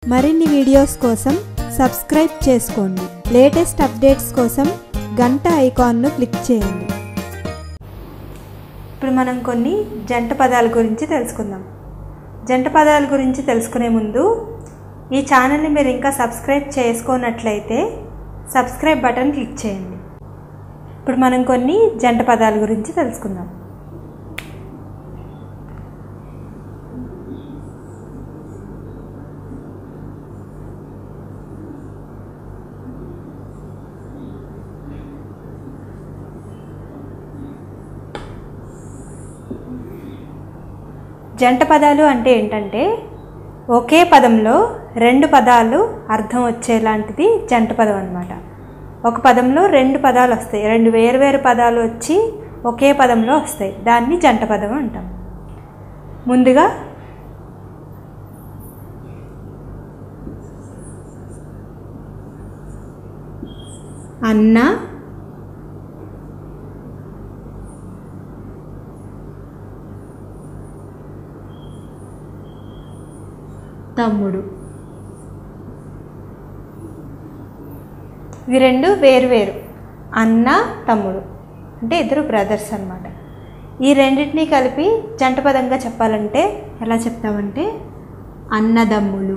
మరిన్ని వీడియోస్ కోసం సబ్స్క్రైబ్ చేసుకోండి లేటెస్ట్ అప్డేట్స్ కోసం గంట ఐకాన్ను క్లిక్ చేయండి ఇప్పుడు మనం కొన్ని జంట పదాల గురించి తెలుసుకుందాం జంట పదాల గురించి తెలుసుకునే ముందు ఈ ఛానల్ని మీరు ఇంకా సబ్స్క్రైబ్ చేసుకున్నట్లయితే సబ్స్క్రైబ్ బటన్ క్లిక్ చేయండి ఇప్పుడు మనం కొన్ని జంట పదాల గురించి తెలుసుకుందాం జంట పదాలు అంటే ఏంటంటే ఒకే పదంలో రెండు పదాలు అర్థం వచ్చేలాంటిది జంట పదం అనమాట ఒక పదంలో రెండు పదాలు వస్తాయి రెండు వేరువేరు పదాలు వచ్చి ఒకే పదంలో వస్తాయి దాన్ని జంట పదం అంటాం ముందుగా అన్న తమ్ముడు ఇవి రెండు వేరు వేరు అన్న తమ్ముడు అంటే ఇద్దరు బ్రదర్స్ అన్నమాట ఈ రెండింటినీ కలిపి జంట పదంగా చెప్పాలంటే ఎలా చెప్తామంటే అన్నదమ్ములు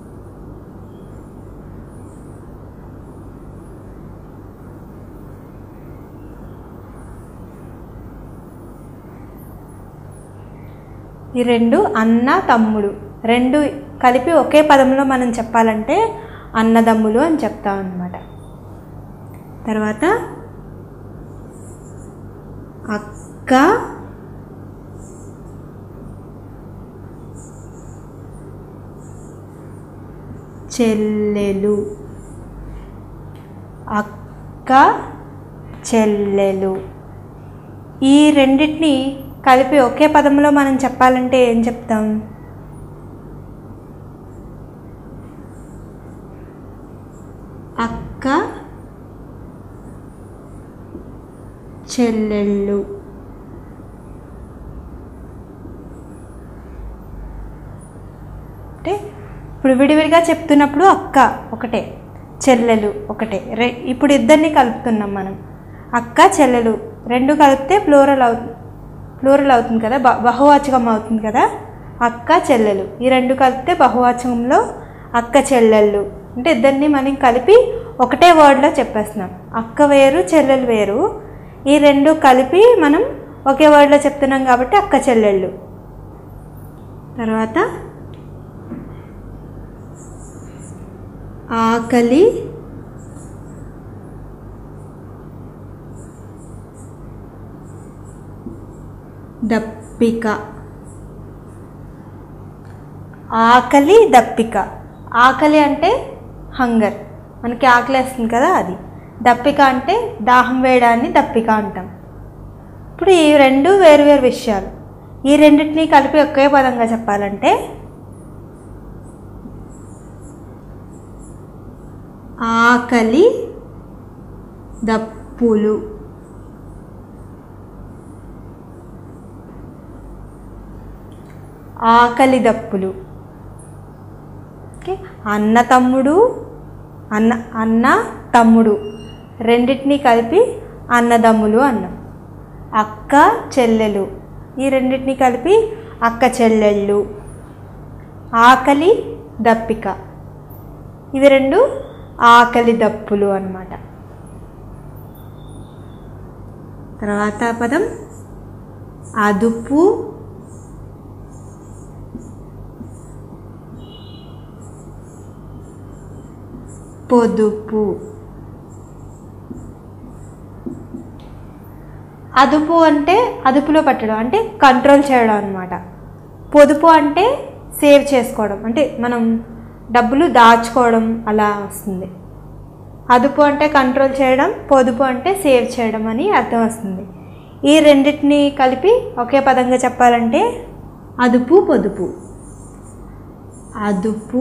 ఈ రెండు అన్న తమ్ముడు రెండు కలిపి ఒకే పదంలో మనం చెప్పాలంటే అన్నదమ్ములు అని చెప్తాం అన్నమాట తర్వాత అక్క చెల్లెలు అక్క చెల్లెలు ఈ రెండింటిని కలిపి ఒకే పదంలో మనం చెప్పాలంటే ఏం చెప్తాం అక్క చెల్లెళ్ళు అంటే ఇప్పుడు విడివిడిగా చెప్తున్నప్పుడు అక్క ఒకటే చెల్లెలు ఒకటే రె ఇప్పుడు ఇద్దరిని కలుపుతున్నాం మనం అక్క చెల్లెలు రెండు కలిపితే ప్లూరల్ అవు ప్లూరల్ అవుతుంది కదా బ బహువాచకం అవుతుంది కదా అక్క చెల్లెలు ఈ రెండు కలిపితే బహువాచకంలో అక్క చెల్లెళ్ళు అంటే ఇద్దరిని మనం కలిపి ఒకటే వర్డ్లో చెప్పేస్తున్నాం అక్క వేరు చెల్లెలు వేరు ఈ రెండు కలిపి మనం ఒకే వర్డ్లో చెప్తున్నాం కాబట్టి అక్క చెల్లెళ్ళు తర్వాత ఆకలి దప్పిక ఆకలి దప్పిక ఆకలి అంటే హంగర్ మనకి ఆకలి వేస్తుంది కదా అది దప్పిక అంటే దాహం వేయడాన్ని దప్పిక అంటాం ఇప్పుడు ఈ రెండు వేరువేరు విషయాలు ఈ రెండింటినీ కలిపి ఒకే పదంగా చెప్పాలంటే ఆకలి దప్పులు ఆకలి దప్పులు ఓకే అన్న తమ్ముడు అన్న అన్న తమ్ముడు రెండింటినీ కలిపి అన్నదమ్ములు అన్నాం అక్క చెల్లెలు ఈ రెండింటినీ కలిపి అక్క చెల్లెళ్ళు ఆకలి దప్పిక ఇవి రెండు ఆకలి దప్పులు అన్నమాట తర్వాత పదం అదుపు పొదుపు అదుపు అంటే అదుపులో పెట్టడం అంటే కంట్రోల్ చేయడం అనమాట పొదుపు అంటే సేవ్ చేసుకోవడం అంటే మనం డబ్బులు దాచుకోవడం అలా వస్తుంది అదుపు అంటే కంట్రోల్ చేయడం పొదుపు అంటే సేవ్ చేయడం అని అర్థం వస్తుంది ఈ రెండింటిని కలిపి ఒకే పదంగా చెప్పాలంటే అదుపు పొదుపు అదుపు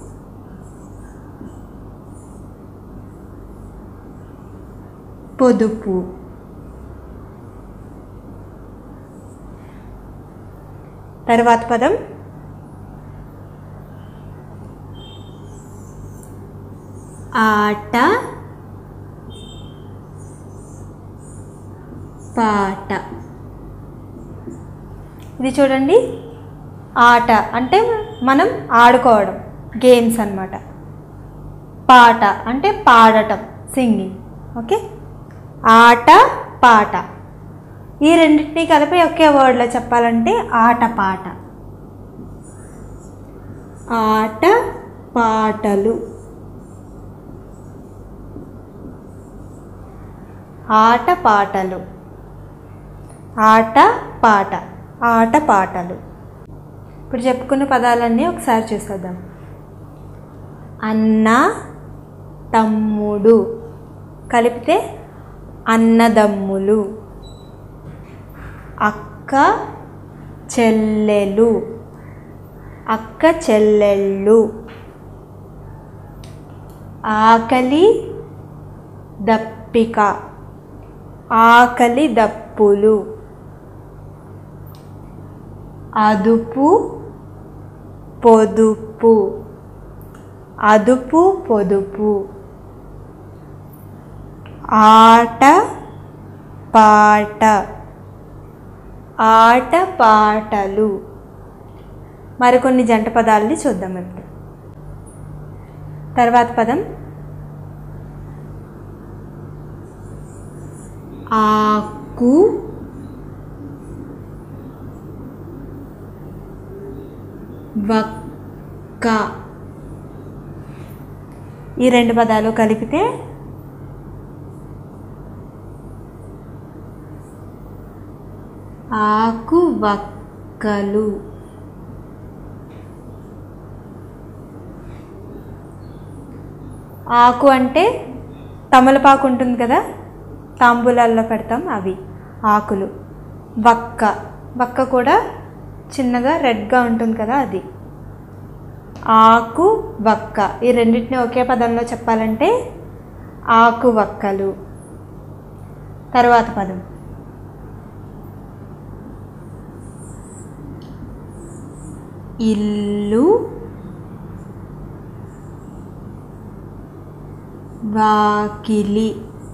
పొదుపు తర్వాత పదం ఆట పాట ఇది చూడండి ఆట అంటే మనం ఆడుకోవడం గేమ్స్ అన్నమాట పాట అంటే పాడటం సింగింగ్ ఓకే ఆట పాట ఈ రెండింటినీ కలిపి ఒకే వర్డ్లో చెప్పాలంటే ఆట పాట ఆట పాటలు ఆట పాటలు ఆట పాట ఆట పాటలు ఇప్పుడు చెప్పుకున్న పదాలన్నీ ఒకసారి చూసేద్దాం అన్న తమ్ముడు కలిపితే అన్నదమ్ములు అక్క చెల్లెలు అక్క చెల్లెళ్ళు ఆకలి దప్పిక ఆకలి దప్పులు అదుపు పొదుపు అదుపు పొదుపు ఆట పాట ఆట పాటలు మరికొన్ని జంట పదాలని చూద్దాం ఇప్పుడు తర్వాత పదం ఆకు వక్క ఈ రెండు పదాలు కలిపితే ఆకు వక్కలు ఆకు అంటే తమలపాకు ఉంటుంది కదా తాంబూలాల్లో పెడతాం అవి ఆకులు వక్క వక్క కూడా చిన్నగా రెడ్గా ఉంటుంది కదా అది ఆకు వక్క ఈ రెండింటిని ఒకే పదంలో చెప్పాలంటే ఆకు వక్కలు తర్వాత పదం ఇల్లు వాకిలి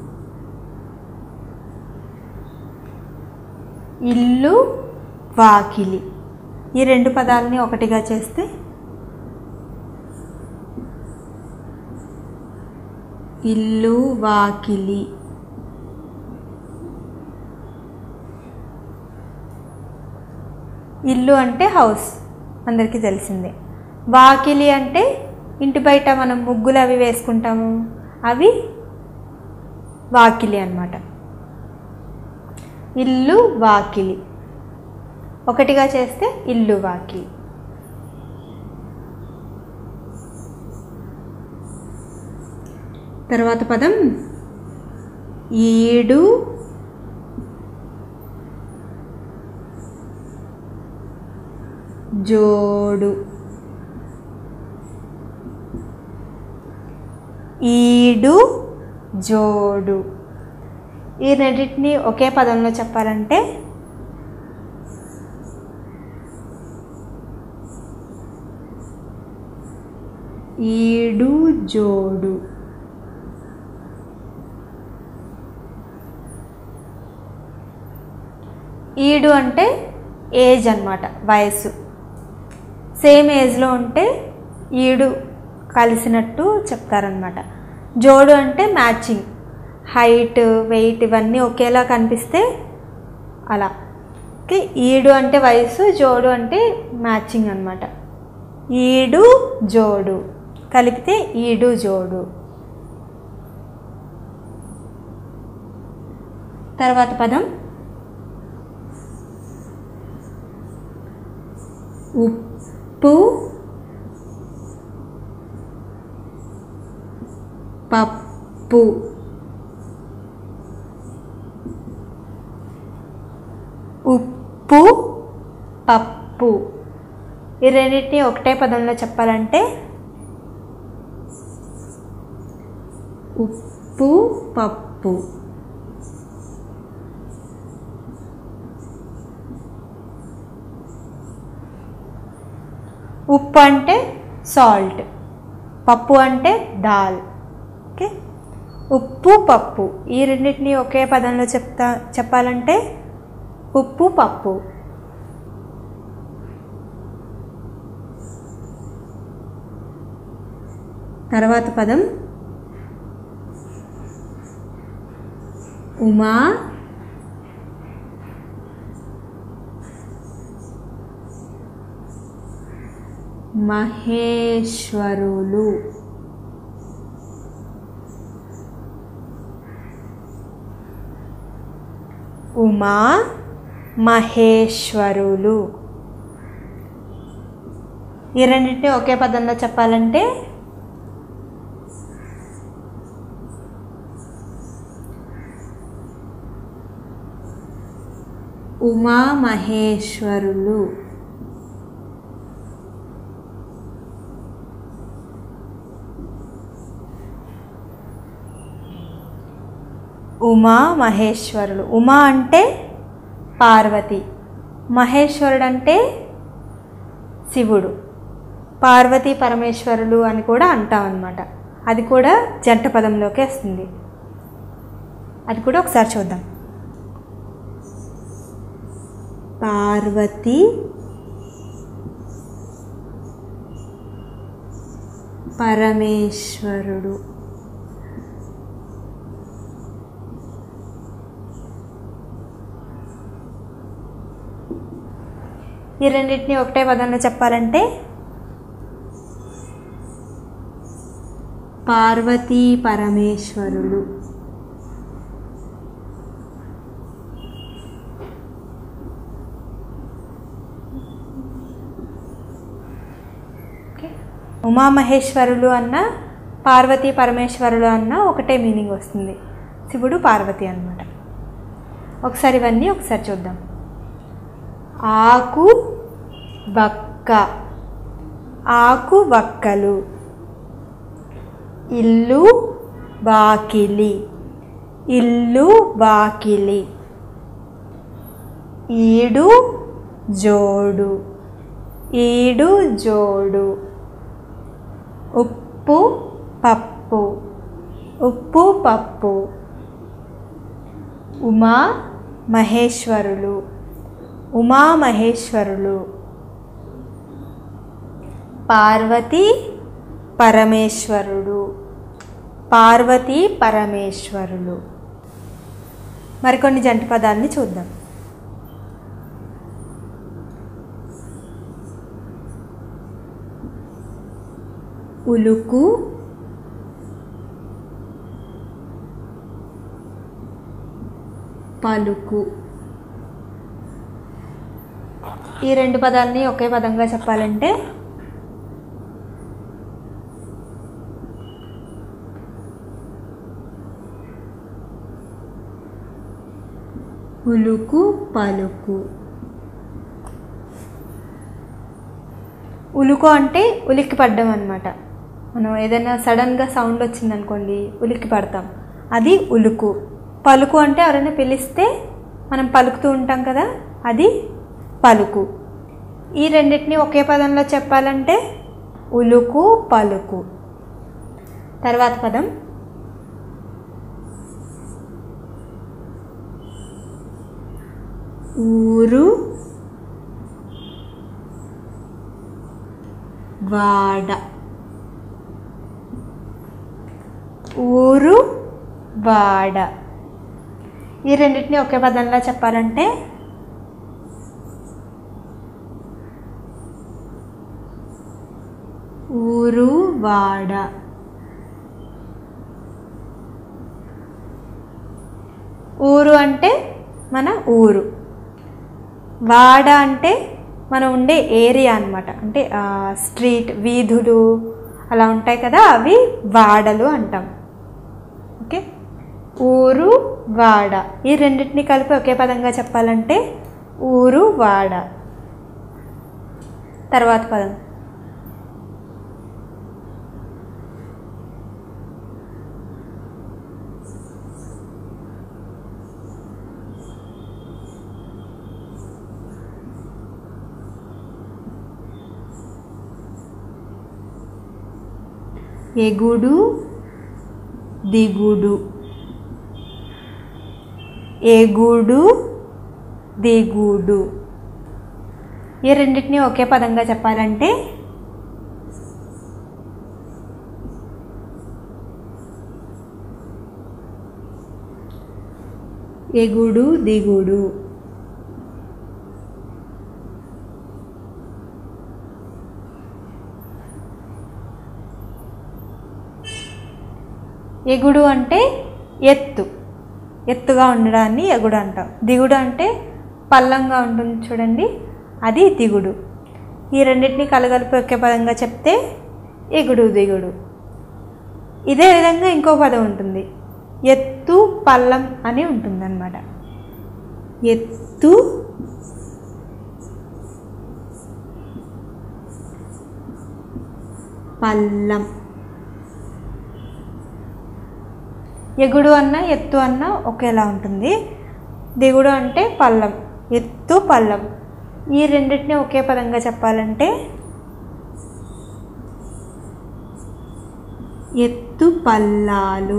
ఇల్లు వాకిలి ఈ రెండు పదాలని ఒకటిగా చేస్తే ఇల్లు వాకిలి ఇల్లు అంటే హౌస్ అందరికీ తెలిసిందే వాకిలి అంటే ఇంటి బయట మనం ముగ్గులు అవి వేసుకుంటాము అవి వాకిలి అన్నమాట ఇల్లు వాకిలి ఒకటిగా చేస్తే ఇల్లు వాకిలి తర్వాత పదం ఈడు జోడు ఈడు జోడు ఈ రెండింటిని ఒకే పదంలో చెప్పాలంటే ఈడు జోడు ఈడు అంటే ఏజ్ అన్నమాట వయస్సు సేమ్ ఏజ్లో ఉంటే ఈడు కలిసినట్టు చెప్తారనమాట జోడు అంటే మ్యాచింగ్ హైట్ వెయిట్ ఇవన్నీ ఒకేలా కనిపిస్తే అలా ఓకే ఈడు అంటే వయసు జోడు అంటే మ్యాచింగ్ అనమాట ఈడు జోడు కలిపితే ఈడు జోడు తర్వాత పదం ఉప్పు పప్పు ఉప్పు పప్పు ఈ రెండింటిని ఒకటే పదంలో చెప్పాలంటే ఉప్పు పప్పు ఉప్పు అంటే సాల్ట్ పప్పు అంటే దాల్ ఓకే ఉప్పు పప్పు ఈ రెండింటిని ఒకే పదంలో చెప్తా చెప్పాలంటే ఉప్పు పప్పు తర్వాత పదం ఉమా మహేశ్వరులు ఉమా మహేశ్వరులు ఈ రెండింటిని ఒకే పదంలో చెప్పాలంటే ఉమా మహేశ్వరులు ఉమా మహేశ్వరులు ఉమా అంటే పార్వతి మహేశ్వరుడు అంటే శివుడు పార్వతీ పరమేశ్వరులు అని కూడా అంటాం అన్నమాట అది కూడా జంట పదంలోకి వస్తుంది అది కూడా ఒకసారి చూద్దాం పార్వతి పరమేశ్వరుడు ఈ రెండింటిని ఒకటే పదంలో చెప్పాలంటే పార్వతీ పరమేశ్వరులు ఓకే. ఉమామహేశ్వరులు అన్న పార్వతీ పరమేశ్వరులు అన్న ఒకటే మీనింగ్ వస్తుంది శివుడు పార్వతి అన్నమాట ఒకసారి ఇవన్నీ ఒకసారి చూద్దాం ఆకు బక్క ఆకు బక్కలు ఇల్లు బాకిలి ఇల్లు బాకిలి ఈడు జోడు ఈడు జోడు ఉప్పు పప్పు ఉప్పు పప్పు ఉమా మహేశ్వరులు ఉమా మహేశ్వరులు పార్వతీ పరమేశ్వరుడు పార్వతీ పరమేశ్వరులు మరికొన్ని జంట పదాలని చూద్దాం ఉలుకు పలుకు ఈ రెండు పదాలని ఒకే పదంగా చెప్పాలంటే ఉలుకు పలుకు ఉలుకు అంటే ఉలిక్కి పడ్డం అనమాట మనం ఏదైనా సడన్గా సౌండ్ వచ్చిందనుకోండి ఉలిక్కి పడతాం అది ఉలుకు పలుకు అంటే ఎవరైనా పిలిస్తే మనం పలుకుతూ ఉంటాం కదా అది పలుకు ఈ రెండింటిని ఒకే పదంలో చెప్పాలంటే ఉలుకు పలుకు తర్వాత పదం ఊరు వాడ ఊరు వాడ ఈ రెండింటిని ఒకే పదంలో చెప్పాలంటే ఊరు వాడ ఊరు అంటే మన ఊరు వాడ అంటే మనం ఉండే ఏరియా అన్నమాట అంటే ఆ, స్ట్రీట్ వీధులు అలా ఉంటాయి కదా అవి వాడలు అంటాం ఓకే ఊరు వాడ ఈ రెండింటిని కలిపి ఒకే పదంగా చెప్పాలంటే ఊరు వాడ తర్వాత పదం ఎగుడు దిగుడు ఎగుడు దిగుడు ఈ రెండింటిని ఒకే పదంగా చెప్పాలంటే ఎగుడు దిగుడు ఎగుడు అంటే ఎత్తు ఎత్తుగా ఉండడాన్ని ఎగుడు అంటాం దిగుడు అంటే పల్లంగా ఉంటుంది చూడండి అది దిగుడు ఈ రెండింటిని కలగలిపి ఒకే పదంగా చెప్తే ఎగుడు దిగుడు ఇదే విధంగా ఇంకో పదం ఉంటుంది ఎత్తు పల్లం అని ఉంటుందన్నమాట ఎత్తు పల్లం ఎగుడు అన్న ఎత్తు అన్న ఒకేలా ఉంటుంది దిగుడు అంటే పల్లం ఎత్తు పల్లం ఈ రెండింటిని ఒకే పదంగా చెప్పాలంటే ఎత్తు పల్లాలు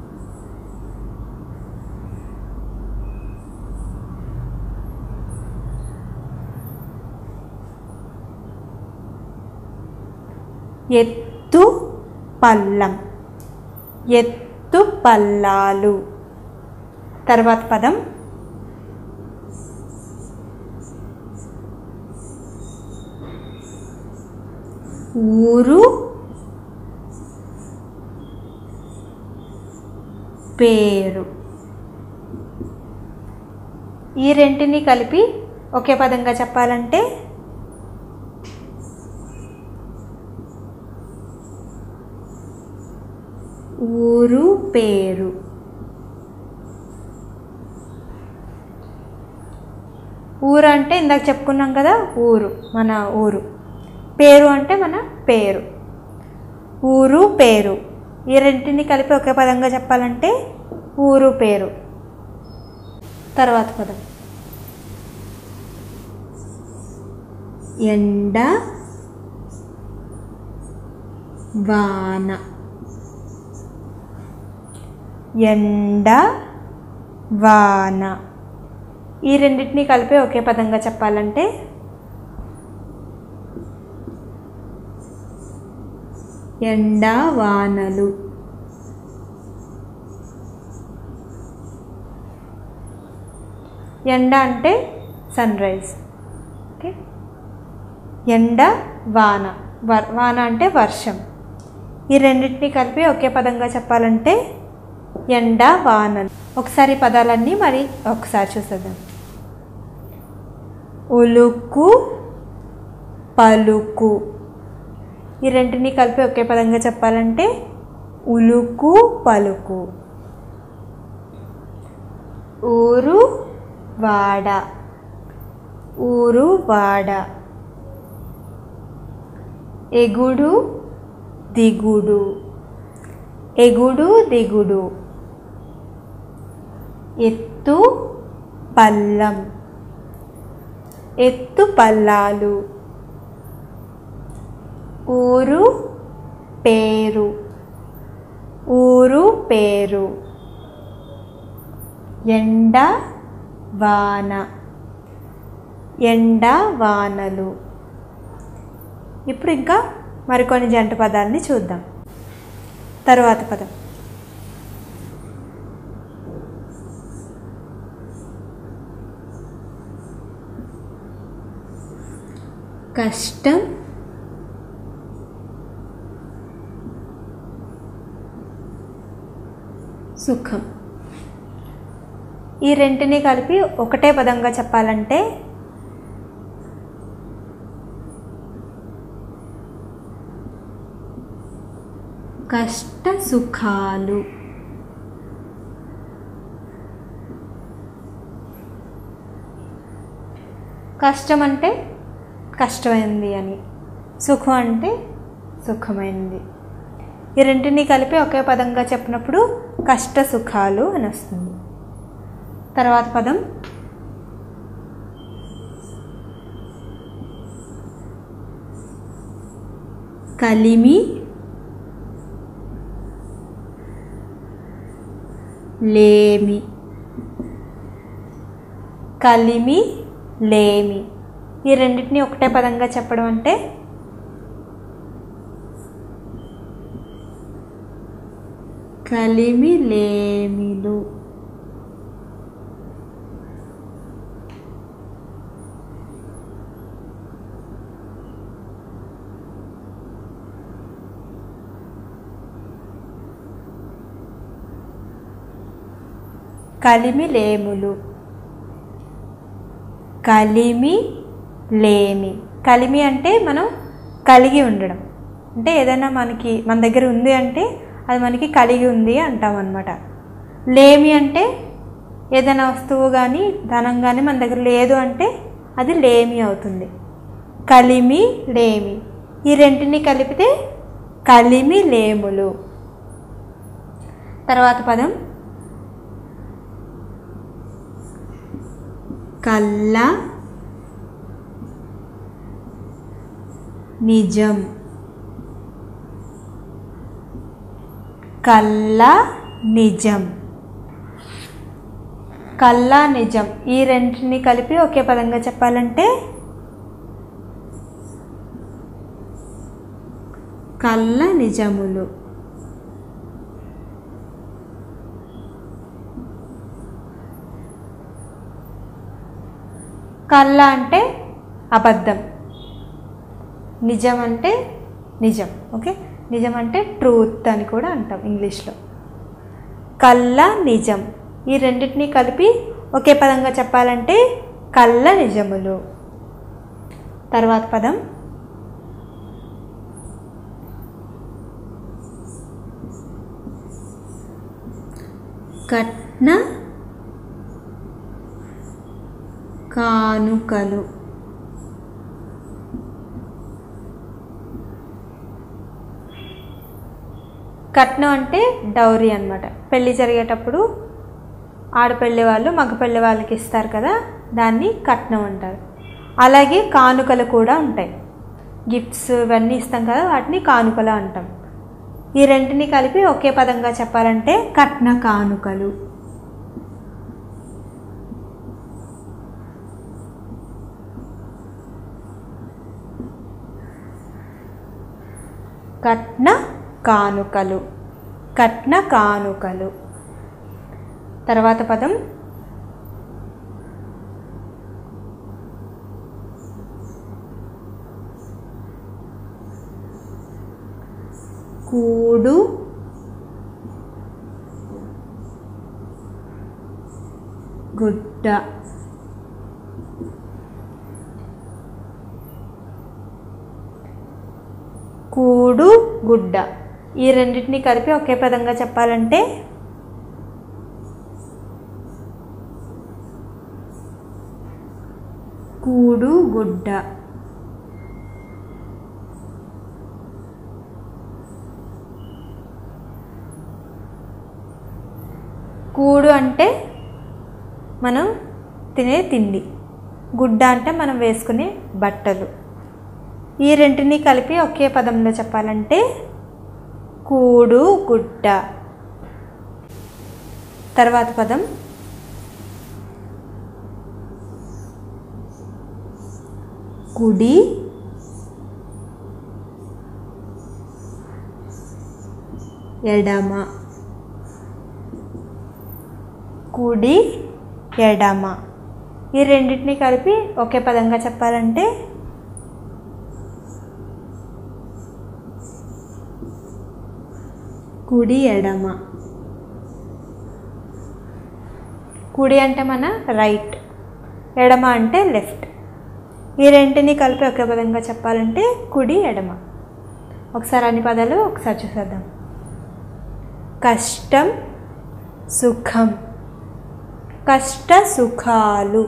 ఎత్తు పల్లం ఎత్తు పల్లాలు తర్వాత పదం ఊరు పేరు ఈ రెంటిని కలిపి ఒకే పదంగా చెప్పాలంటే ఊరు పేరు ఊరు అంటే ఇందాక చెప్పుకున్నాం కదా ఊరు మన ఊరు పేరు అంటే మన పేరు ఊరు పేరు ఈ రెంటిని కలిపి ఒకే పదంగా చెప్పాలంటే ఊరు పేరు తర్వాత పదం ఎండ వాన ఎండ వాన ఈ రెండింటిని కలిపి ఒకే పదంగా చెప్పాలంటే ఎండ వానలు ఎండ అంటే సన్ రైజ్ ఓకే ఎండ వాన వర్ వాన అంటే వర్షం ఈ రెండింటిని కలిపి ఒకే పదంగా చెప్పాలంటే ఎండ వాన ఒకసారి పదాలన్నీ మరి ఒకసారి చూసేద్దాం ఉలుకు పలుకు ఈ రెంటిని కలిపి ఒకే పదంగా చెప్పాలంటే ఉలుకు పలుకు ఊరు వాడ ఊరు వాడ ఎగుడు దిగుడు ఎగుడు దిగుడు ఎత్తు పల్లం ఎత్తు పల్లాలు ఊరు పేరు ఊరు పేరు ఎండ వాన ఎండ వానలు ఇప్పుడు ఇంకా మరికొన్ని జంట పదాలని చూద్దాం తరువాత పదం కష్టం సుఖం ఈ రెంటిని కలిపి ఒకటే పదంగా చెప్పాలంటే కష్ట సుఖాలు కష్టం అంటే కష్టమైంది అని సుఖం అంటే సుఖమైంది ఈ రెంటిని కలిపి ఒకే పదంగా చెప్పినప్పుడు కష్ట సుఖాలు అని వస్తుంది తర్వాత పదం కలిమి లేమి కలిమి లేమి ఈ రెండింటిని ఒకటే పదంగా చెప్పడం అంటే కలిమి లేమిలు కలిమి లేములు కలిమి లేమి కలిమి అంటే మనం కలిగి ఉండడం అంటే ఏదైనా మనకి మన దగ్గర ఉంది అంటే అది మనకి కలిగి ఉంది అంటాం అనమాట లేమి అంటే ఏదైనా వస్తువు కానీ ధనం కానీ మన దగ్గర లేదు అంటే అది లేమి అవుతుంది కలిమి లేమి ఈ రెంటిని కలిపితే కలిమి లేములు తర్వాత పదం కళ్ళ నిజం కళ్ళ నిజం కళ్ళ నిజం ఈ రెంటిని కలిపి ఒకే పదంగా చెప్పాలంటే కళ్ళ నిజములు కళ్ళ అంటే అబద్ధం నిజం అంటే నిజం ఓకే నిజం అంటే ట్రూత్ అని కూడా అంటాం ఇంగ్లీష్లో కళ్ళ నిజం ఈ రెండింటిని కలిపి ఒకే పదంగా చెప్పాలంటే కళ్ళ నిజములు తర్వాత పదం కట్న కానుకలు కట్నం అంటే డౌరీ అన్నమాట పెళ్ళి జరిగేటప్పుడు ఆడపెళ్ళి వాళ్ళు మగపెళ్ళి వాళ్ళకి ఇస్తారు కదా దాన్ని కట్నం అంటారు అలాగే కానుకలు కూడా ఉంటాయి గిఫ్ట్స్ ఇవన్నీ ఇస్తాం కదా వాటిని కానుకలు అంటాం ఈ రెంటిని కలిపి ఒకే పదంగా చెప్పాలంటే కట్న కానుకలు కట్న కానుకలు కట్న కానుకలు తర్వాత పదం కూడు గుడ్డ కూడు గుడ్డ ఈ రెండింటిని కలిపి ఒకే పదంగా చెప్పాలంటే కూడు గుడ్డ కూడు అంటే మనం తినే తిండి గుడ్డ అంటే మనం వేసుకునే బట్టలు ఈ రెంటిని కలిపి ఒకే పదంలో చెప్పాలంటే కూడు గుడ్డ తర్వాత పదం కుడి ఎడమ కుడి ఎడమ ఈ రెండింటిని కలిపి ఒకే పదంగా చెప్పాలంటే కుడి ఎడమ కుడి అంటే మన రైట్ ఎడమ అంటే లెఫ్ట్ ఈ రెంటిని కలిపి ఒకే పదంగా చెప్పాలంటే కుడి ఎడమ ఒకసారి అన్ని పదాలు ఒకసారి చూసేద్దాం కష్టం సుఖం కష్ట సుఖాలు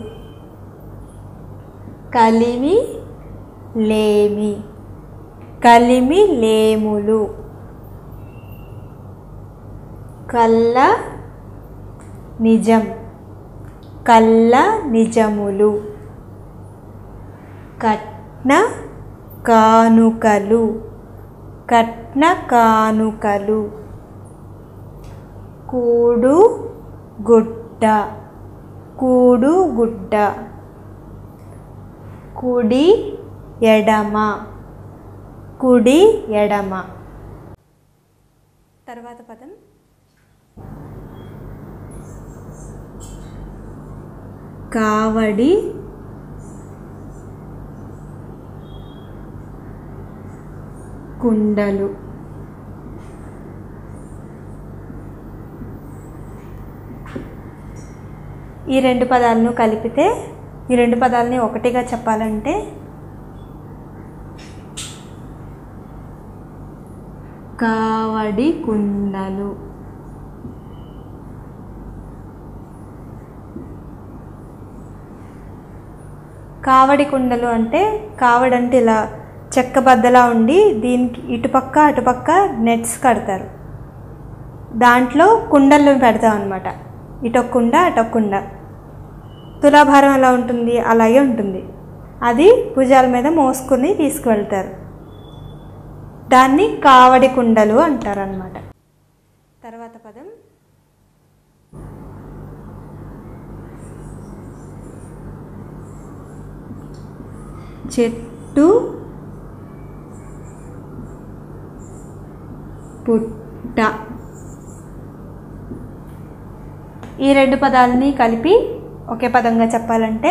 కలిమి లేమి కలిమి లేములు కళ్ళ నిజం కళ్ళ నిజములు కట్న కానుకలు కట్న కానుకలు కూడు గుడ్డ కూడు గుడ్డ కుడి ఎడమ కుడి ఎడమ తర్వాత పదం కావడి కుండలు ఈ రెండు పదాలను కలిపితే ఈ రెండు పదాలని ఒకటిగా చెప్పాలంటే కావడి కుండలు కావడి కుండలు అంటే కావడి అంటే ఇలా చెక్క బద్దలా ఉండి దీనికి ఇటుపక్క అటుపక్క నెట్స్ కడతారు దాంట్లో కుండలు పెడతాం అనమాట ఇటొక కుండ అటొక కుండ తులాభారం ఎలా ఉంటుంది అలాగే ఉంటుంది అది భుజాల మీద మోసుకుని తీసుకువెళ్తారు దాన్ని కావడి కుండలు అంటారు అనమాట తర్వాత పదం చెట్టు పుట్ట ఈ రెండు పదాలని కలిపి ఒకే పదంగా చెప్పాలంటే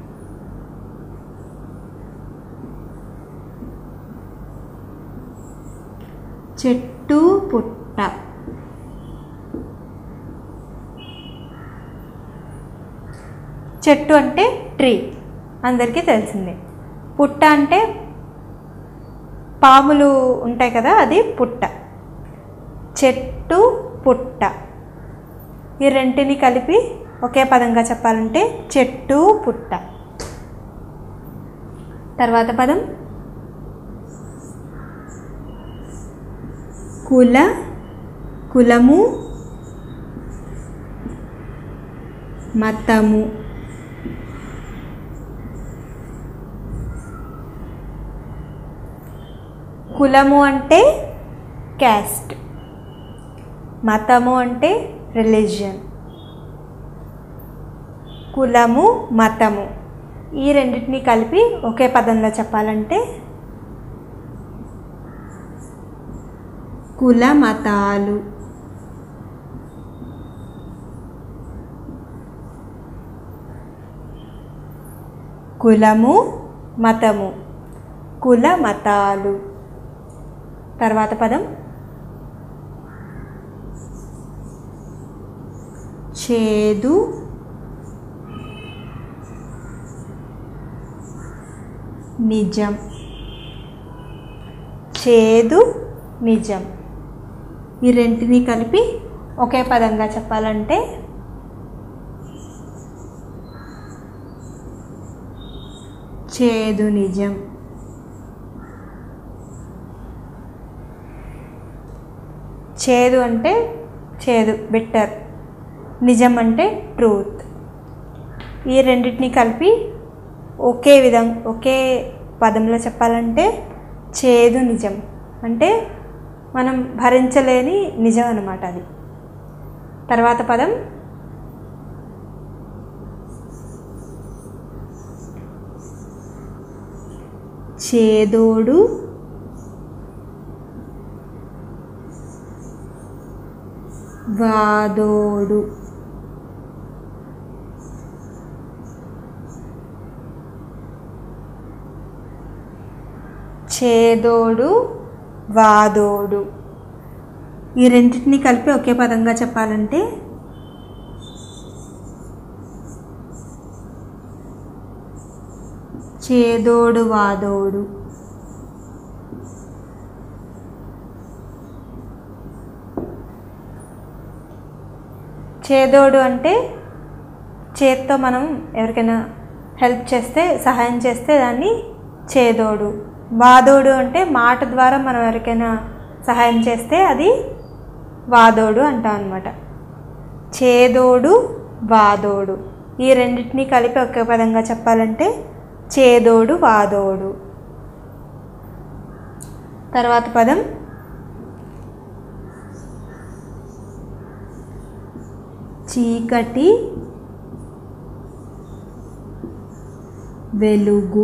చెట్టు పుట్ట చెట్టు అంటే ట్రీ అందరికీ తెలిసిందే పుట్ట అంటే పాములు ఉంటాయి కదా అది పుట్ట చెట్టు పుట్ట ఈ రెంటిని కలిపి ఒకే పదంగా చెప్పాలంటే చెట్టు పుట్ట తర్వాత పదం కుల కులము మతము కులము అంటే క్యాస్ట్ మతము అంటే రిలీజియన్ కులము మతము ఈ రెండింటిని కలిపి ఒకే పదంలో చెప్పాలంటే కుల మతాలు కులము మతము కుల మతాలు తర్వాత పదం చేదు నిజం చేదు నిజం ఈ రెంటిని కలిపి ఒకే పదంగా చెప్పాలంటే చేదు నిజం చేదు అంటే చేదు బెటర్ నిజం అంటే ట్రూత్ ఈ రెండింటిని కలిపి ఒకే విధం ఒకే పదంలో చెప్పాలంటే చేదు నిజం అంటే మనం భరించలేని నిజం అన్నమాట అది తర్వాత పదం చేదోడు వాదోడు చేదోడు వాదోడు ఈ రెండింటిని కలిపి ఒకే పదంగా చెప్పాలంటే చేదోడు వాదోడు చేదోడు అంటే చేత్తో మనం ఎవరికైనా హెల్ప్ చేస్తే సహాయం చేస్తే దాన్ని చేదోడు వాదోడు అంటే మాట ద్వారా మనం ఎవరికైనా సహాయం చేస్తే అది వాదోడు అంటాం అనమాట చేదోడు వాదోడు ఈ రెండింటిని కలిపి ఒకే పదంగా చెప్పాలంటే చేదోడు వాదోడు తర్వాత పదం చీకటి వెలుగు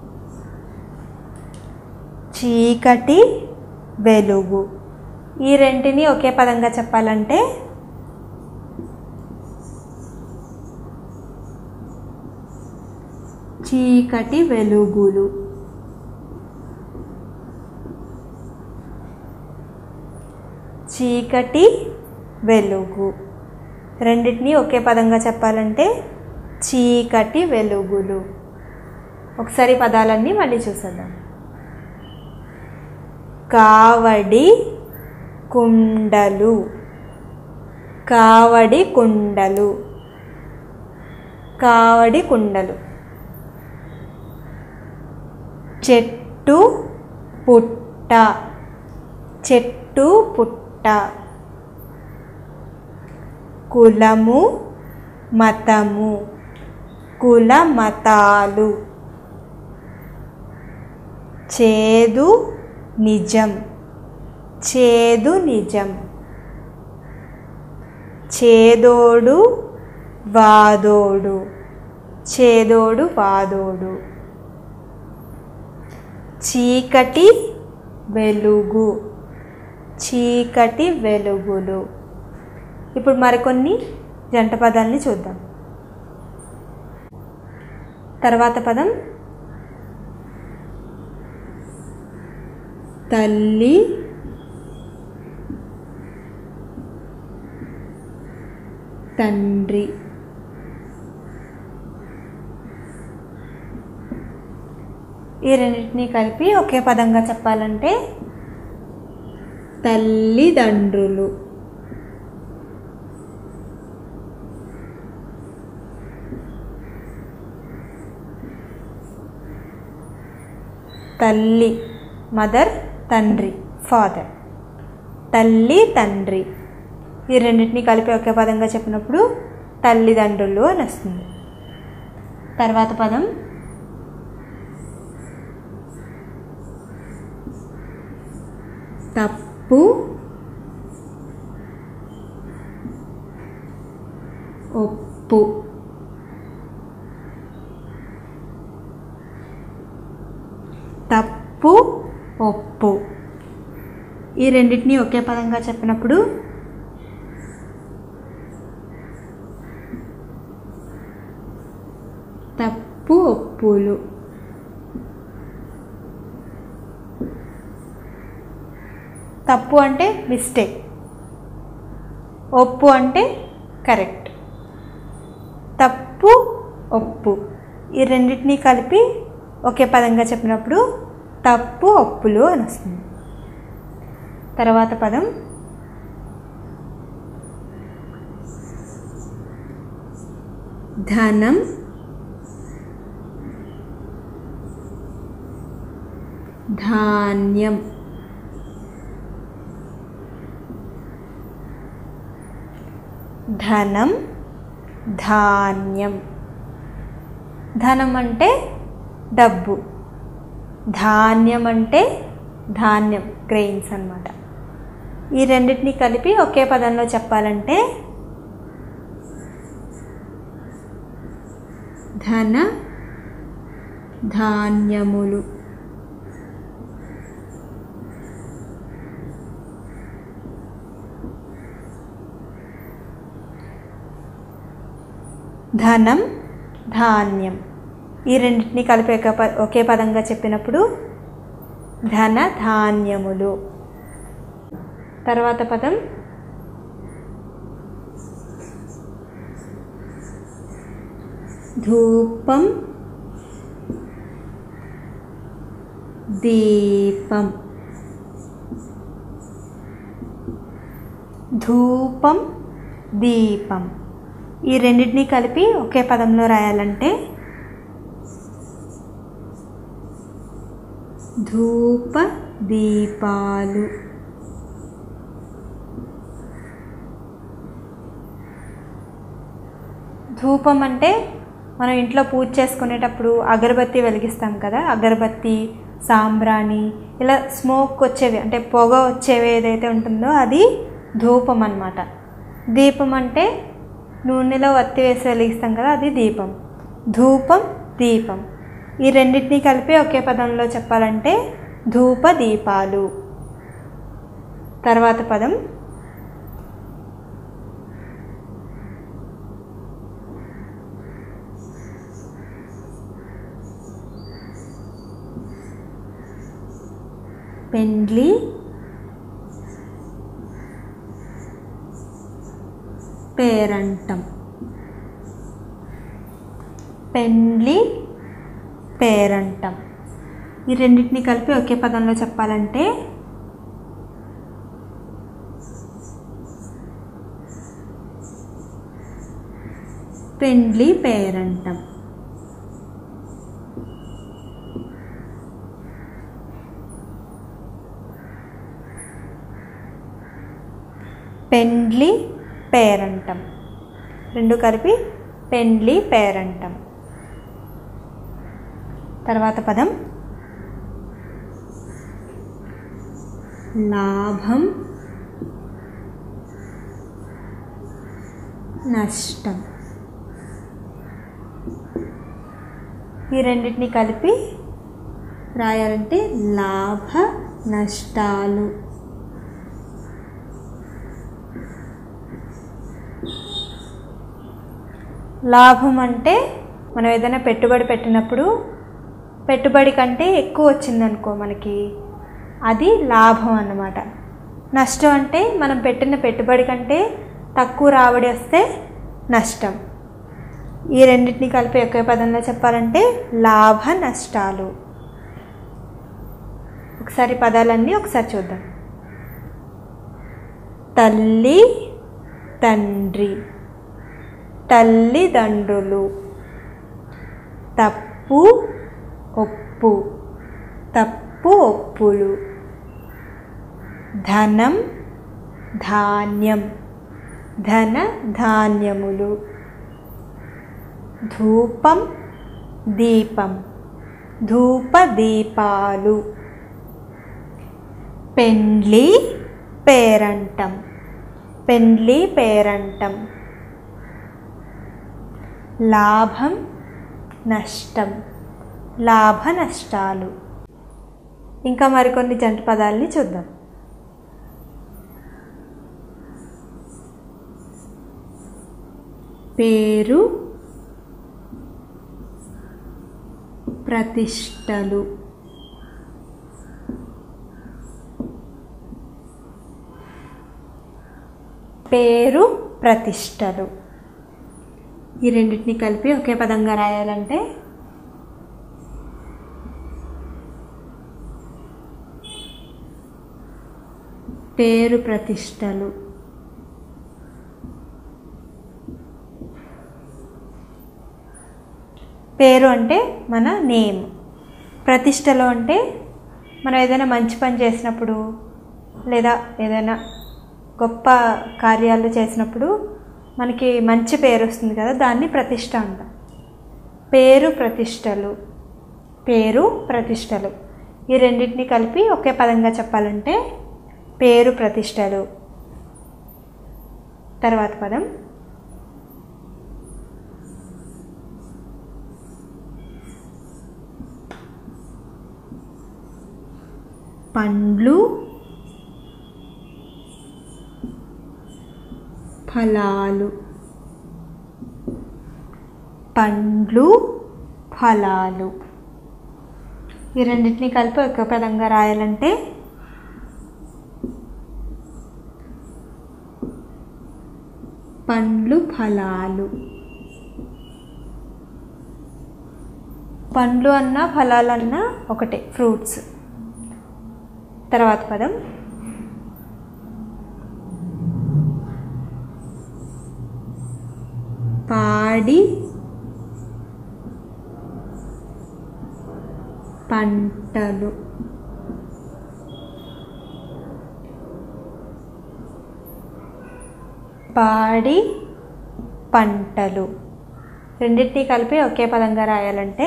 చీకటి వెలుగు ఈ రెంటిని ఒకే పదంగా చెప్పాలంటే చీకటి వెలుగులు చీకటి వెలుగు రెండింటిని ఒకే పదంగా చెప్పాలంటే చీకటి వెలుగులు ఒకసారి పదాలన్నీ మళ్ళీ చూసేద్దాం కావడి కుండలు కావడి కుండలు కావడి కుండలు చెట్టు పుట్ట చెట్టు పుట్ట కులము మతము కుల మతాలు చేదు నిజం చేదు నిజం చేదోడు వాదోడు చేదోడు వాదోడు చీకటి వెలుగు చీకటి వెలుగులు ఇప్పుడు మరికొన్ని జంట పదాలని చూద్దాం తర్వాత పదం తల్లి తండ్రి ఈ రెండింటిని కలిపి ఒకే పదంగా చెప్పాలంటే తల్లిదండ్రులు తల్లి మదర్ తండ్రి ఫాదర్ తల్లి తండ్రి ఈ రెండింటిని కలిపి ఒకే పదంగా చెప్పినప్పుడు తల్లిదండ్రులు అని వస్తుంది తర్వాత పదం తప్పు ఒప్పు తప్పు ఒప్పు ఈ రెండింటిని ఒకే పదంగా చెప్పినప్పుడు తప్పు ఒప్పులు తప్పు అంటే మిస్టేక్ ఒప్పు అంటే కరెక్ట్ తప్పు ఒప్పు ఈ రెండింటినీ కలిపి ఒకే పదంగా చెప్పినప్పుడు తప్పు ఒప్పులు అని వస్తుంది తర్వాత పదం ధనం ధాన్యం ధనం ధాన్యం ధనం అంటే డబ్బు ధాన్యం అంటే ధాన్యం గ్రెయిన్స్ అన్నమాట ఈ రెండింటిని కలిపి ఒకే పదంలో చెప్పాలంటే ధన ధాన్యములు ధనం ధాన్యం ఈ రెండింటిని కలిపి ఒక ప- ఒకే పదంగా చెప్పినప్పుడు ధన ధాన్యములు తర్వాత పదం ధూపం దీపం ధూపం దీపం ఈ రెండింటినీ కలిపి ఒకే పదంలో రాయాలంటే ధూప దీపాలు ధూపం అంటే మనం ఇంట్లో పూజ చేసుకునేటప్పుడు అగరబత్తి వెలిగిస్తాం కదా అగరబత్తి సాంబ్రాణి ఇలా స్మోక్ వచ్చేవి అంటే పొగ వచ్చేవి ఏదైతే ఉంటుందో అది ధూపం అన్నమాట దీపం అంటే నూనెలో వత్తి వేసి వెలిగిస్తాం కదా అది దీపం ధూపం దీపం ఈ రెండింటిని కలిపి ఒకే పదంలో చెప్పాలంటే ధూప దీపాలు తర్వాత పదం పెండ్లి పేరంటం పెండ్లి పేరంటం ఈ రెండింటిని కలిపి ఒకే పదంలో చెప్పాలంటే పెండ్లి పేరంటం పెండ్లి పేరంటం రెండు కలిపి పెండ్లి పేరంటం తర్వాత పదం లాభం నష్టం ఈ రెండింటిని కలిపి రాయాలంటే లాభ నష్టాలు లాభం అంటే మనం ఏదైనా పెట్టుబడి పెట్టినప్పుడు పెట్టుబడి కంటే ఎక్కువ వచ్చిందనుకో మనకి అది లాభం అన్నమాట నష్టం అంటే మనం పెట్టిన పెట్టుబడి కంటే తక్కువ రాబడి వస్తే నష్టం ఈ రెండింటిని కలిపి ఒకే పదంలో చెప్పాలంటే లాభ నష్టాలు ఒకసారి పదాలన్నీ ఒకసారి చూద్దాం తల్లి తండ్రి తల్లిదండ్రులు తప్పు ఒప్పు తప్పు ఒప్పులు ధనం ధాన్యం ధన ధాన్యములు ధూపం దీపం ధూప దీపాలు పెండ్లి పేరంటం పెండ్లి పేరంటం లాభం నష్టం లాభ నష్టాలు ఇంకా మరికొన్ని జంట పదాలని చూద్దాం పేరు ప్రతిష్టలు పేరు ప్రతిష్టలు ఈ రెండింటిని కలిపి ఒకే పదంగా రాయాలంటే పేరు ప్రతిష్టలు పేరు అంటే మన నేమ్ ప్రతిష్టలు అంటే మనం ఏదైనా మంచి పని చేసినప్పుడు లేదా ఏదైనా గొప్ప కార్యాలు చేసినప్పుడు మనకి మంచి పేరు వస్తుంది కదా దాన్ని ప్రతిష్ట అంటాం పేరు ప్రతిష్టలు పేరు ప్రతిష్టలు ఈ రెండింటిని కలిపి ఒకే పదంగా చెప్పాలంటే పేరు ప్రతిష్టలు తర్వాత పదం పండ్లు ఫలాలు పండ్లు ఫలాలు ఈ రెండింటిని కలిపి ఒక పదంగా రాయాలంటే పండ్లు ఫలాలు పండ్లు అన్నా ఫలాలు అన్నా ఒకటే ఫ్రూట్స్ తర్వాత పదం పాడి పంటలు పాడి పంటలు రెండింటినీ కలిపి ఒకే పదంగా రాయాలంటే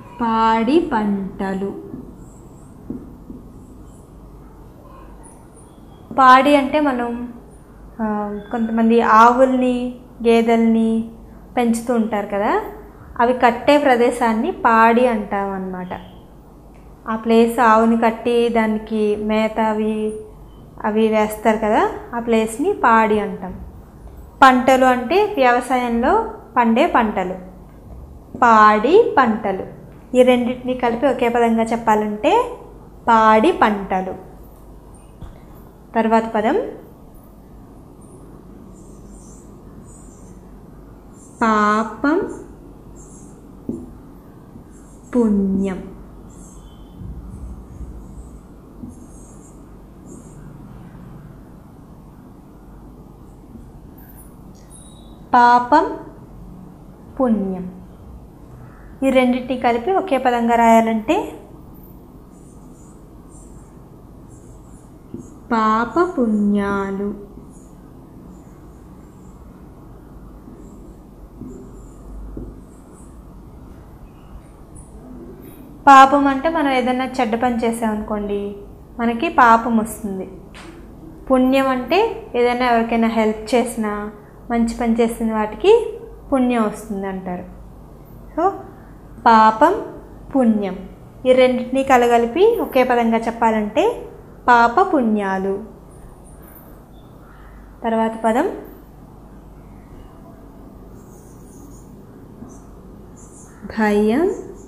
పాడి పంటలు పాడి అంటే మనం ఆ, కొంతమంది ఆవుల్ని గేదెల్ని పెంచుతూ ఉంటారు కదా అవి కట్టే ప్రదేశాన్ని పాడి అంటాం అన్నమాట ఆ ప్లేస్ ఆవుని కట్టి దానికి మేత అవి అవి వేస్తారు కదా ఆ ప్లేస్ని పాడి అంటాం పంటలు అంటే వ్యవసాయంలో పండే పంటలు పాడి పంటలు ఈ రెండింటిని కలిపి ఒకే పదంగా చెప్పాలంటే పాడి పంటలు తర్వాత పదం పాపం పుణ్యం పాపం పుణ్యం ఈ రెండింటిని కలిపి ఒకే పదంగా రాయాలంటే పాప పుణ్యాలు పాపం అంటే మనం ఏదైనా చెడ్డ పని చేసామనుకోండి మనకి పాపం వస్తుంది పుణ్యం అంటే ఏదైనా ఎవరికైనా హెల్ప్ చేసినా మంచి పని చేసిన వాటికి పుణ్యం వస్తుంది అంటారు సో పాపం పుణ్యం ఈ రెండింటినీ కలగలిపి ఒకే పదంగా చెప్పాలంటే పాప పుణ్యాలు తర్వాత పదం భయం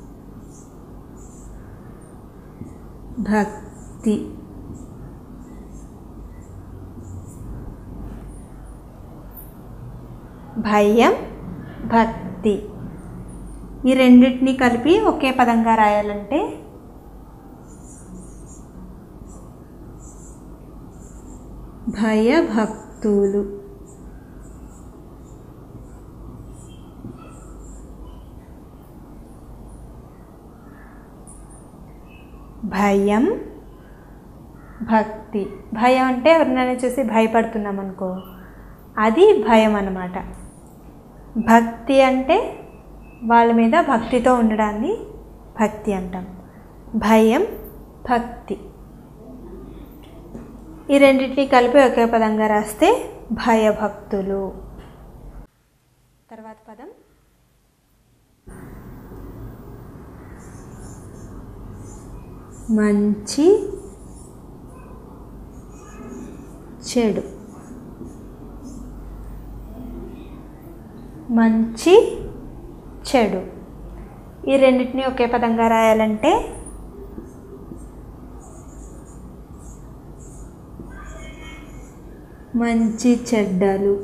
భక్తి భయం భక్తి ఈ రెండింటిని కలిపి ఒకే పదంగా రాయాలంటే భయభక్తులు భయం భక్తి భయం అంటే ఎవరినైనా చూసి భయపడుతున్నాం అనుకో అది భయం అన్నమాట భక్తి అంటే వాళ్ళ మీద భక్తితో ఉండడాన్ని భక్తి అంటాం భయం భక్తి ఈ రెండింటిని కలిపి ఒకే పదంగా రాస్తే భయభక్తులు తర్వాత పదం మంచి చెడు మంచి చెడు ఈ రెండింటిని ఒకే పదంగా రాయాలంటే మంచి చెడ్డలు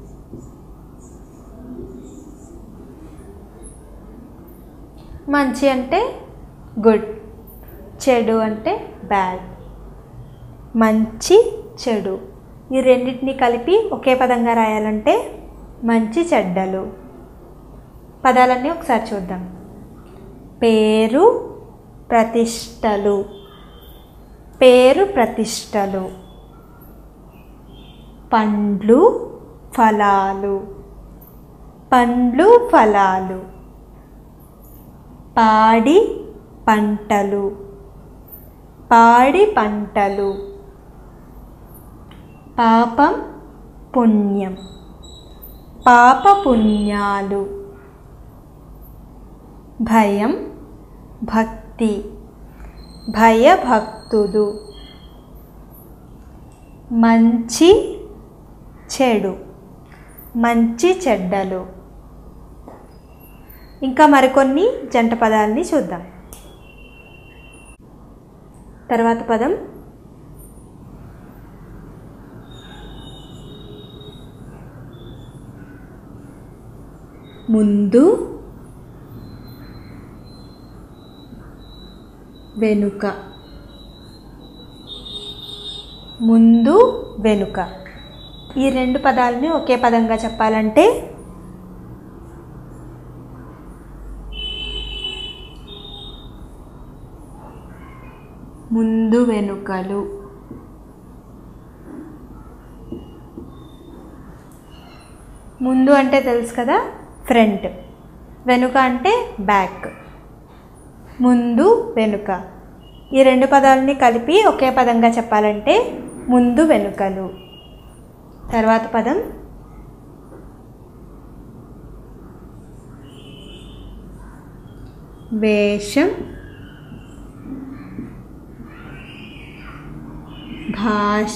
మంచి అంటే గుడ్ చెడు అంటే బ్యాడ్ మంచి చెడు ఈ రెండింటిని కలిపి ఒకే పదంగా రాయాలంటే మంచి చెడ్డలు పదాలన్నీ ఒకసారి చూద్దాం పేరు ప్రతిష్టలు పేరు ప్రతిష్టలు పండ్లు ఫలాలు పండ్లు ఫలాలు పాడి పంటలు పాడి పంటలు పాపం పుణ్యం పాప పుణ్యాలు భయం భక్తి భయభక్తులు మంచి చెడు మంచి చెడ్డలు ఇంకా మరికొన్ని జంట పదాలని చూద్దాం తర్వాత పదం ముందు వెనుక ముందు వెనుక ఈ రెండు పదాలని ఒకే పదంగా చెప్పాలంటే ముందు వెనుకలు ముందు అంటే తెలుసు కదా ఫ్రంట్ వెనుక అంటే బ్యాక్ ముందు వెనుక ఈ రెండు పదాలని కలిపి ఒకే పదంగా చెప్పాలంటే ముందు వెనుకలు తర్వాత పదం వేషం భాష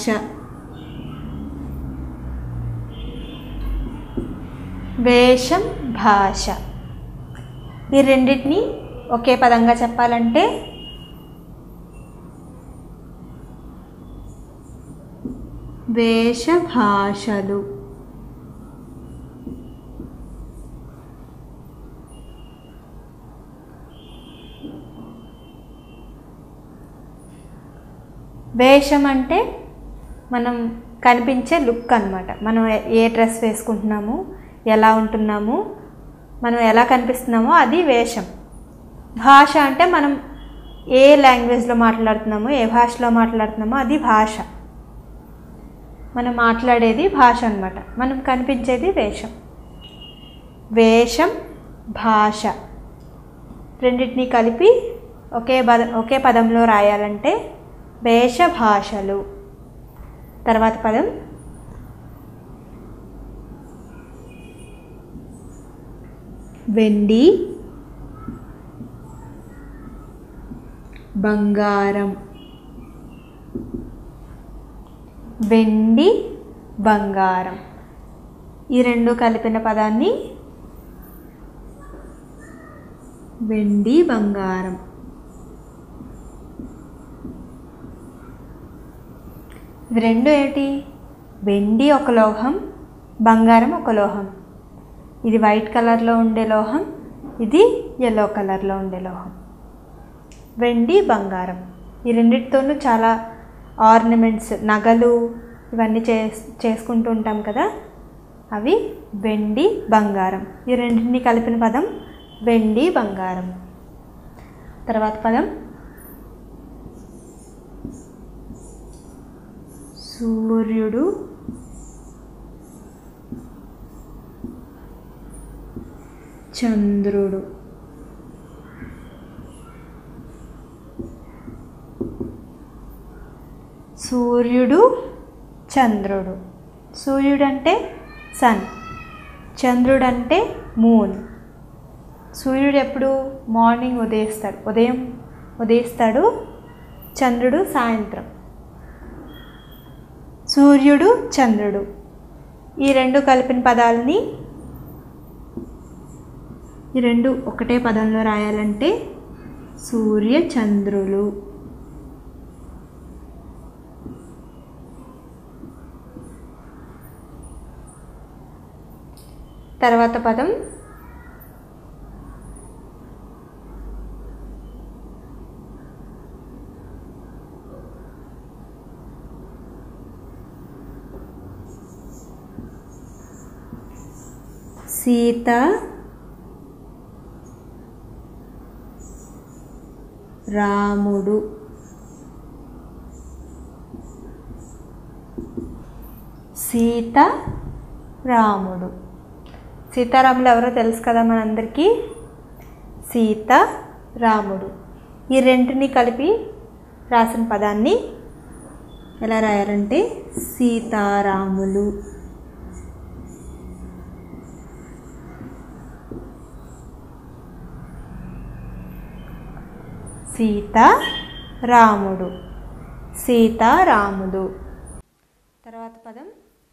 వేషం భాష ఈ రెండింటిని ఒకే పదంగా చెప్పాలంటే వేషభాషలు వేషం అంటే మనం కనిపించే లుక్ అనమాట మనం ఏ- ఏ డ్రెస్ వేసుకుంటున్నాము ఎలా ఉంటున్నాము మనం ఎలా కనిపిస్తున్నామో అది వేషం భాష అంటే మనం ఏ లాంగ్వేజ్లో మాట్లాడుతున్నామో ఏ భాషలో మాట్లాడుతున్నామో అది భాష మనం మాట్లాడేది భాష అన్నమాట మనం కనిపించేది వేషం వేషం భాష రెండింటినీ కలిపి ఒకే పద ఒకే పదంలో రాయాలంటే వేషభాషలు తర్వాత పదం వెండి బంగారం వెండి బంగారం ఈ రెండు కలిపిన పదాన్ని వెండి బంగారం ఇవి రెండు ఏంటి వెండి ఒక లోహం బంగారం ఒక లోహం ఇది వైట్ కలర్లో ఉండే లోహం ఇది ఎల్లో కలర్లో ఉండే లోహం వెండి బంగారం ఈ రెండిటితోనూ చాలా ఆర్నమెంట్స్ నగలు ఇవన్నీ చే చేసుకుంటూ ఉంటాం కదా అవి వెండి బంగారం ఈ రెండింటిని కలిపిన పదం వెండి బంగారం తర్వాత పదం సూర్యుడు చంద్రుడు సూర్యుడు చంద్రుడు సూర్యుడు అంటే సన్ చంద్రుడు అంటే మూన్ సూర్యుడు ఎప్పుడు మార్నింగ్ ఉదయిస్తాడు ఉదయం ఉదయిస్తాడు చంద్రుడు సాయంత్రం సూర్యుడు చంద్రుడు ఈ రెండు కలిపిన పదాలని ఈ రెండు ఒకటే పదంలో రాయాలంటే సూర్య చంద్రులు తర్వాత పదం సీత రాముడు సీత రాముడు సీతారాములు ఎవరో తెలుసు కదా మనందరికీ సీత రాముడు ఈ రెంటిని కలిపి రాసిన పదాన్ని ఎలా రాయాలంటే సీతారాములు సీత రాముడు సీతారాముడు తర్వాత పదం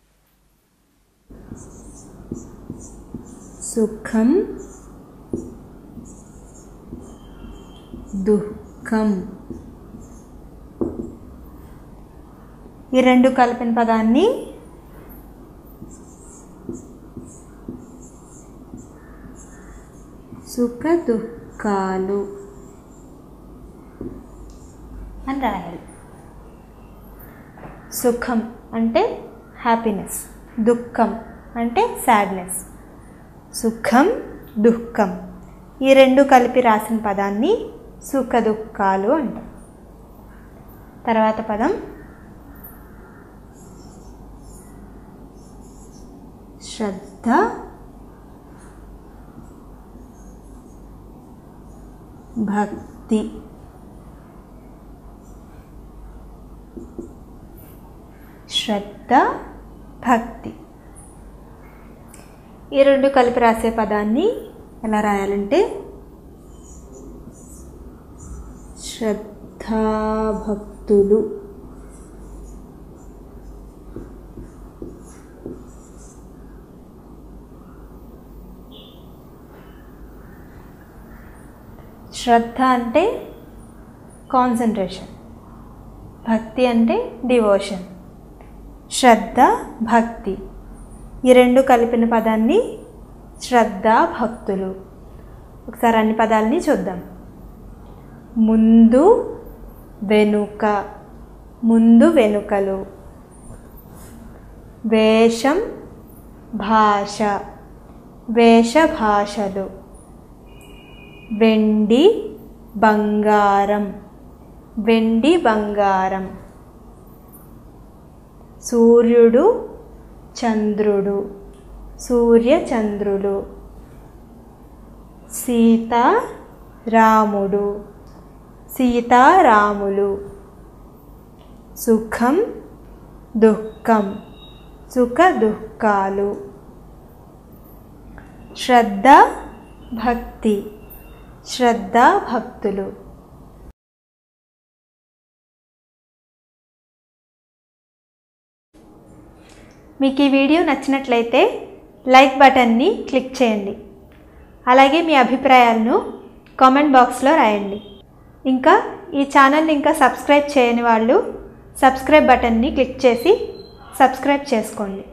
సుఖం దుఃఖం ఈ రెండు కలిపిన పదాన్ని సుఖ దుఃఖాలు అని రాయాలి సుఖం అంటే హ్యాపీనెస్ దుఃఖం అంటే సాడ్నెస్ సుఖం దుఃఖం ఈ రెండు కలిపి రాసిన పదాన్ని సుఖ దుఃఖాలు అంటాం తర్వాత పదం శ్రద్ధ భక్తి శ్రద్ధ భక్తి ఈ రెండు కలిపి రాసే పదాన్ని ఎలా రాయాలంటే శ్రద్ధాభక్తులు శ్రద్ధ అంటే కాన్సన్ట్రేషన్ భక్తి అంటే డివోషన్ శ్రద్ధ భక్తి ఈ రెండు కలిపిన పదాన్ని శ్రద్ధ భక్తులు ఒకసారి అన్ని పదాలని చూద్దాం ముందు వెనుక ముందు వెనుకలు వేషం భాష వేషభాషలు వెండి బంగారం వెండి బంగారం సూర్యుడు చంద్రుడు సూర్య చంద్రులు సీత రాముడు సీతారాములు సుఖం దుఃఖం సుఖ దుఃఖాలు శ్రద్ధ భక్తి శ్రద్ధ భక్తులు మీకు ఈ వీడియో నచ్చినట్లయితే లైక్ బటన్ని క్లిక్ చేయండి అలాగే మీ అభిప్రాయాలను కామెంట్ బాక్స్లో రాయండి ఇంకా ఈ ఛానల్ని ఇంకా సబ్స్క్రైబ్ చేయని వాళ్ళు సబ్స్క్రైబ్ బటన్ని క్లిక్ చేసి సబ్స్క్రైబ్ చేసుకోండి